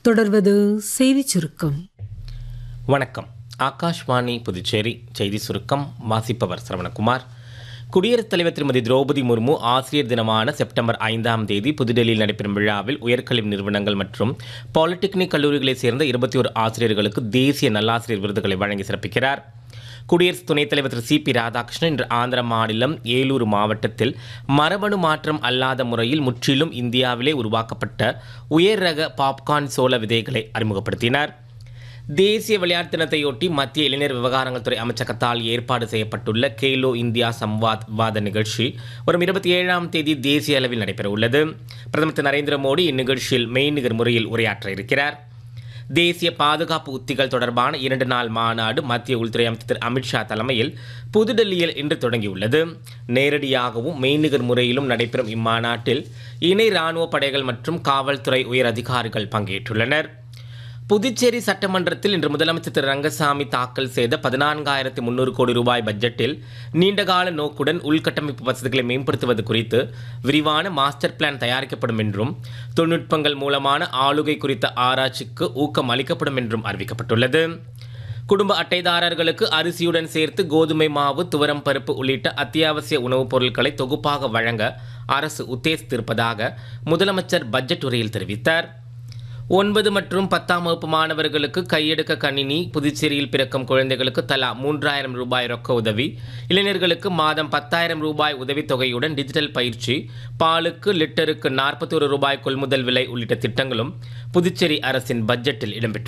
தொடர்வது செய்திச் சுருக்கம் வணக்கம் ஆகாஷ்வாணி புதுச்சேரி செய்தி சுருக்கம் வாசிப்பவர் சரவணகுமார் குடியரசுத் தலைவர் திருமதி திரௌபதி முர்மு ஆசிரியர் தினமான செப்டம்பர் ஐந்தாம் தேதி புதுடெல்லியில் நடைபெறும் விழாவில் உயர்கல்வி நிறுவனங்கள் மற்றும் பாலிடெக்னிக் கல்லூரிகளைச் சேர்ந்த இருபத்தி ஒரு ஆசிரியர்களுக்கு தேசிய நல்லாசிரியர் விருதுகளை வழங்கி சிறப்பிக்கிறார் குடியரசு துணைத் தலைவர் திரு சி பி ராதாகிருஷ்ணன் இன்று ஆந்திர மாநிலம் ஏலூர் மாவட்டத்தில் மரபணு மாற்றம் அல்லாத முறையில் முற்றிலும் இந்தியாவிலே உருவாக்கப்பட்ட உயர் ரக பாப்கார்ன் சோள விதைகளை அறிமுகப்படுத்தினார் தேசிய விளையாட்டு தினத்தையொட்டி மத்திய இளைஞர் விவகாரங்கள் துறை அமைச்சகத்தால் ஏற்பாடு செய்யப்பட்டுள்ள கேலோ இந்தியா சம்வாத் விவாத நிகழ்ச்சி வரும் இருபத்தி ஏழாம் தேதி தேசிய அளவில் நடைபெற உள்ளது பிரதமர் திரு நரேந்திர மோடி இந்நிகழ்ச்சியில் மெய்நிகர் முறையில் உரையாற்ற இருக்கிறார் தேசிய பாதுகாப்பு உத்திகள் தொடர்பான இரண்டு நாள் மாநாடு மத்திய உள்துறை அமைச்சர் திரு அமித்ஷா தலைமையில் புதுடெல்லியில் இன்று தொடங்கியுள்ளது நேரடியாகவும் மெய்நிகர் முறையிலும் நடைபெறும் இம்மாநாட்டில் இணை ராணுவ படைகள் மற்றும் காவல்துறை உயர் அதிகாரிகள் பங்கேற்றுள்ளனர் புதுச்சேரி சட்டமன்றத்தில் இன்று முதலமைச்சர் திரு ரங்கசாமி தாக்கல் செய்த பதினான்காயிரத்தி முன்னூறு கோடி ரூபாய் பட்ஜெட்டில் நீண்டகால நோக்குடன் உள்கட்டமைப்பு வசதிகளை மேம்படுத்துவது குறித்து விரிவான மாஸ்டர் பிளான் தயாரிக்கப்படும் என்றும் தொழில்நுட்பங்கள் மூலமான ஆளுகை குறித்த ஆராய்ச்சிக்கு ஊக்கம் அளிக்கப்படும் என்றும் அறிவிக்கப்பட்டுள்ளது குடும்ப அட்டைதாரர்களுக்கு அரிசியுடன் சேர்த்து கோதுமை மாவு துவரம் பருப்பு உள்ளிட்ட அத்தியாவசிய உணவுப் பொருட்களை தொகுப்பாக வழங்க அரசு உத்தேசித்திருப்பதாக முதலமைச்சர் பட்ஜெட் உரையில் தெரிவித்தார் ஒன்பது மற்றும் பத்தாம் வகுப்பு மாணவர்களுக்கு கையெடுக்க கணினி புதுச்சேரியில் பிறக்கும் குழந்தைகளுக்கு தலா மூன்றாயிரம் ரூபாய் ரொக்க உதவி இளைஞர்களுக்கு மாதம் பத்தாயிரம் ரூபாய் உதவித்தொகையுடன் டிஜிட்டல் பயிற்சி பாலுக்கு லிட்டருக்கு நாற்பத்தோரு ரூபாய் கொள்முதல் விலை உள்ளிட்ட திட்டங்களும் புதுச்சேரி அரசின் பட்ஜெட்டில் இடம்பெற்றுள்ளன